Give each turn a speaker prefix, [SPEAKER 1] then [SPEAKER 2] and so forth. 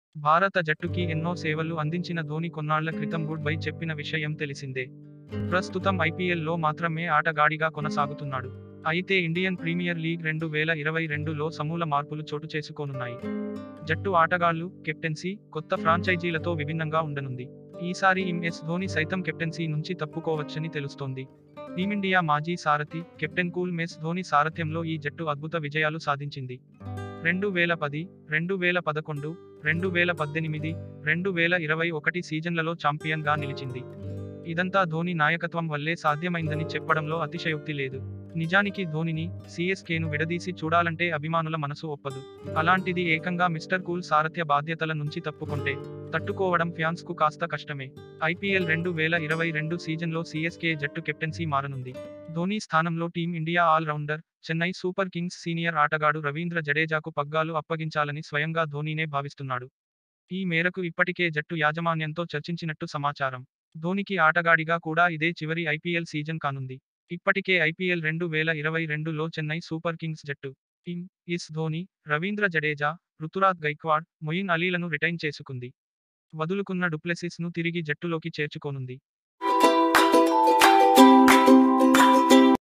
[SPEAKER 1] భారత జట్టుకి ఎన్నో సేవలు అందించిన ధోని కొన్నాళ్ల క్రితం గుడ్ బై చెప్పిన విషయం తెలిసిందే ప్రస్తుతం ఐపీఎల్లో మాత్రమే ఆటగాడిగా కొనసాగుతున్నాడు అయితే ఇండియన్ ప్రీమియర్ లీగ్ రెండు వేల ఇరవై రెండులో సమూల మార్పులు చోటు చేసుకోనున్నాయి జట్టు ఆటగాళ్లు కెప్టెన్సీ కొత్త ఫ్రాంచైజీలతో విభిన్నంగా ఉండనుంది ఈసారి ఎంఎస్ ధోని సైతం కెప్టెన్సీ నుంచి తప్పుకోవచ్చని తెలుస్తోంది టీమిండియా మాజీ సారథి కెప్టెన్ కూల్ మెస్ ధోని సారథ్యంలో ఈ జట్టు అద్భుత విజయాలు సాధించింది రెండు వేల పది రెండు వేల పదకొండు రెండు వేల పద్దెనిమిది రెండు వేల ఇరవై ఒకటి సీజన్లలో ఛాంపియన్గా నిలిచింది ఇదంతా ధోని నాయకత్వం వల్లే సాధ్యమైందని చెప్పడంలో అతిశయోక్తి లేదు నిజానికి ధోనిని సిఎస్కేను విడదీసి చూడాలంటే అభిమానుల మనసు ఒప్పదు అలాంటిది ఏకంగా మిస్టర్ కూల్ సారథ్య బాధ్యతల నుంచి తప్పుకుంటే తట్టుకోవడం ఫ్యాన్స్ కు కాస్త కష్టమే ఐపీఎల్ రెండు వేల ఇరవై రెండు సీజన్లో సిఎస్కే జట్టు కెప్టెన్సీ మారనుంది ధోని స్థానంలో team India all rounder Chennai Super Kings senior ఆటగాడు రవీంద్ర జడేజాకు పగ్గాలు అప్పగించాలని స్వయంగా ధోనీనే భావిస్తున్నాడు ఈ మేరకు ఇప్పటికే జట్టు యాజమాన్యంతో చర్చించినట్టు సమాచారం ధోనికి ఆటగాడిగా కూడా ఇదే చివరి ఐపీఎల్ సీజన్ కానుంది ఇప్పటికే ఐపీఎల్ రెండు వేల ఇరవై రెండులో చెన్నై సూపర్ కింగ్స్ జట్టు టీమ్ ఇస్ ధోని రవీంద్ర జడేజా రుతురాజ్ గైక్వాడ్ మొయిన్ అలీలను రిటైన్ చేసుకుంది వదులుకున్న డుప్లెసిస్ ను తిరిగి జట్టులోకి చేర్చుకోనుంది